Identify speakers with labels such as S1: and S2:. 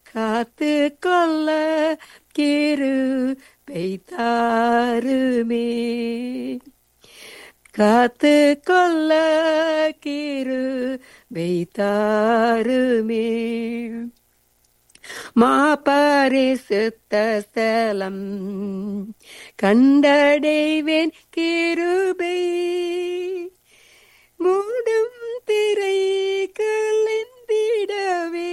S1: காத்து கொள்ள கிரு பெய்தாருமே காத்து கொள்ள கிரு பெய்தாருமே மாபரிசுத்த ஸ்தலம் கண்டடைவேன் கிருபை